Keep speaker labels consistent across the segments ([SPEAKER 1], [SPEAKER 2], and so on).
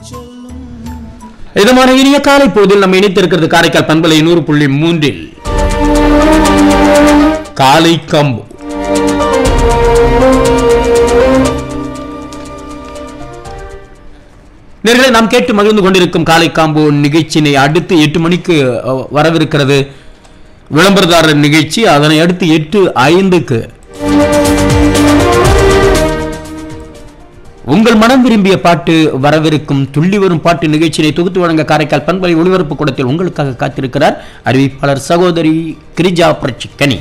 [SPEAKER 1] இதமான இனிய காலை பொழுதில் நம்ம இணைத்திருக்கிறது காரைக்கால் பண்பலை நூறு புள்ளி மூன்றில் காலை கம்பு நேர்களை நாம் கேட்டு மகிழ்ந்து கொண்டிருக்கும் காலை காம்பு நிகழ்ச்சியினை அடுத்து எட்டு மணிக்கு அஹ், வரவிருக்கிறது விளம்பரதாரர் நிகழ்ச்சி அதனை அடுத்து எட்டு ஐந்துக்கு உங்கள் மனம் விரும்பிய பாட்டு வரவிருக்கும் துள்ளி வரும் பாட்டு நிகழ்ச்சியை தொகுத்து வழங்க காரைக்கால் பண்பலை ஒளிபரப்பு கூடத்தில் உங்களுக்காக காத்திருக்கிறார் அறிவிப்பாளர் சகோதரி கிரிஜா பிரச்சிக்கனி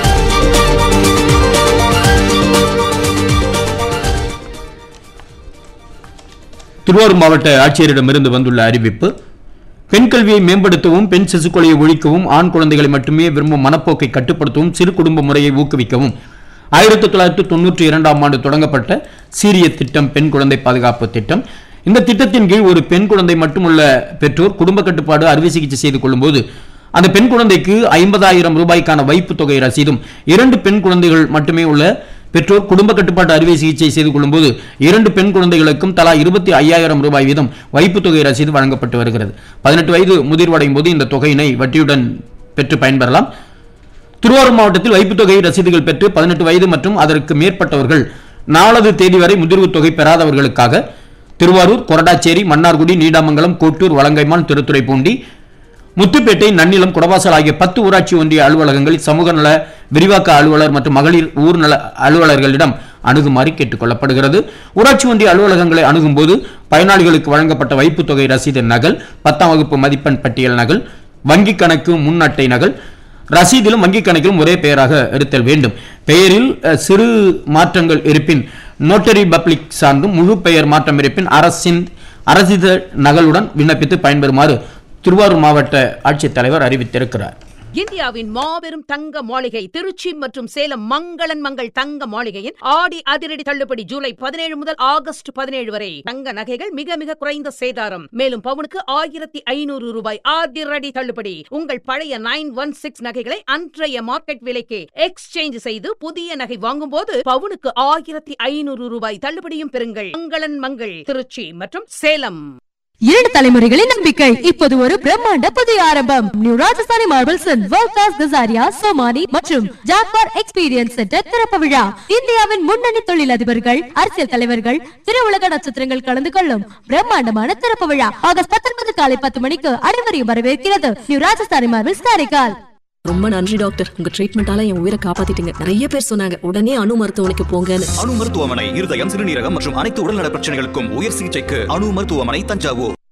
[SPEAKER 1] திருவாரூர் மாவட்ட ஆட்சியரிடமிருந்து வந்துள்ள அறிவிப்பு பெண் கல்வியை மேம்படுத்தவும் பெண் சிசுக்கொலையை ஒழிக்கவும் ஆண் குழந்தைகளை மட்டுமே விரும்பும் மனப்போக்கை கட்டுப்படுத்தவும் சிறு குடும்ப முறையை ஊக்குவிக்கவும் ஆயிரத்தி தொள்ளாயிரத்தி தொண்ணூற்றி இரண்டாம் ஆண்டு தொடங்கப்பட்ட சீரிய திட்டம் பெண் குழந்தை பாதுகாப்பு திட்டம் இந்த திட்டத்தின் கீழ் ஒரு பெண் குழந்தை மட்டுமுள்ள பெற்றோர் குடும்ப கட்டுப்பாடு அறுவை சிகிச்சை செய்து கொள்ளும்போது அந்த பெண் குழந்தைக்கு ஐம்பதாயிரம் ரூபாய்க்கான வைப்பு தொகை ரசீதும் இரண்டு பெண் குழந்தைகள் மட்டுமே உள்ள பெற்றோர் குடும்ப கட்டுப்பாட்டு அறுவை சிகிச்சை செய்து கொள்ளும்போது இரண்டு பெண் குழந்தைகளுக்கும் தலா இருபத்தி ஐயாயிரம் ரூபாய் வீதம் வைப்பு தொகை ரசீது வழங்கப்பட்டு வருகிறது பதினெட்டு வயது முதிர்வடையும் போது இந்த தொகையினை வட்டியுடன் பெற்று பயன்பெறலாம் திருவாரூர் மாவட்டத்தில் வைப்புத் தொகை ரசீதுகள் பெற்று பதினெட்டு வயது மற்றும் அதற்கு மேற்பட்டவர்கள் நாலது தேதி வரை முதிர்வுத் தொகை பெறாதவர்களுக்காக திருவாரூர் கொரடாச்சேரி மன்னார்குடி நீடாமங்கலம் கோட்டூர் வலங்கைமான் திருத்துறைப்பூண்டி முத்துப்பேட்டை நன்னிலம் குடவாசல் ஆகிய பத்து ஊராட்சி ஒன்றிய அலுவலகங்களில் சமூக நல விரிவாக்க அலுவலர் மற்றும் மகளிர் ஊர் நல அலுவலர்களிடம் அணுகுமாறு கேட்டுக் கொள்ளப்படுகிறது ஊராட்சி ஒன்றிய அலுவலகங்களை அணுகும்போது பயனாளிகளுக்கு வழங்கப்பட்ட வைப்புத் தொகை ரசீது நகல் பத்தாம் வகுப்பு மதிப்பெண் பட்டியல் நகல் வங்கிக் கணக்கு முன் அட்டை நகல் ரசீதிலும் வங்கிக் கணக்கிலும் ஒரே பெயராக இருத்தல் வேண்டும் பெயரில் அஹ், சிறு மாற்றங்கள் இருப்பின் நோட்டரி பப்ளிக் சார்ந்தும் முழு பெயர் மாற்றம் இருப்பின் அரசின் அரசித நகலுடன் விண்ணப்பித்து பயன்பெறுமாறு திருவாரூர் மாவட்ட ஆட்சித்தலைவர் அறிவித்திருக்கிறார்
[SPEAKER 2] இந்தியாவின் மாபெரும் தங்க மாளிகை திருச்சி மற்றும் சேலம் மங்களன் மங்கள் தங்க மாளிகையின் ஆடி அதிரடி தள்ளுபடி ஜூலை பதினேழு முதல் ஆகஸ்ட் பதினேழு வரை தங்க நகைகள் மிக மிக குறைந்த சேதாரம் மேலும் பவுனுக்கு ஆயிரத்தி ஐநூறு ரூபாய் அதிரடி தள்ளுபடி உங்கள் பழைய நைன் ஒன் சிக்ஸ் நகைகளை அன்றைய மார்க்கெட் விலைக்கு எக்ஸ்சேஞ்ச் செய்து புதிய நகை வாங்கும்போது பவுனுக்கு ஆயிரத்தி ஐநூறு ரூபாய் தள்ளுபடியும் பெறுங்கள் மங்களன் மங்கள் திருச்சி மற்றும் சேலம்
[SPEAKER 3] இரண்டு தலைமுறைகளின் நம்பிக்கை இப்போது ஒரு பிரம்மாண்ட புதிய ஆரம்பம் new Rajasthani marbles world class Kajaria Somany மற்றும் ஜாக்வார் எக்ஸ்பீரியன்ஸ் சென்டர் திறப்பு விழா இந்தியாவின் முன்னணி தொழிலதிபர்கள் அரசியல் தலைவர்கள் திரையுலக நட்சத்திரங்கள் கலந்து கொள்ளும் பிரம்மாண்டமான திறப்பு விழா ஆகஸ்ட் பத்தொன்பது காலை பத்து மணிக்கு அனைவரையும் வரவேற்கிறது நியூ ராஜஸ்தானி மார்பிள்ஸ் காரைக்கால்
[SPEAKER 4] ரொம்ப நன்றி டாக்டர் உங்க ட்ரீட்மெண்டால என் உயிரை காப்பாத்திட்டீங்க நிறைய பேர் சொன்னாங்க உடனே அணு மருத்துவமனைக்கு போங்கன்னு
[SPEAKER 5] அணு மருத்துவமனை இருதயம் சிறுநீரகம் மற்றும் அனைத்து உடல்நல பிரச்சனைகளுக்கும் உயர் சிகிச்சைக்கு அணு மருத்துவமனை தஞ்சாவூர்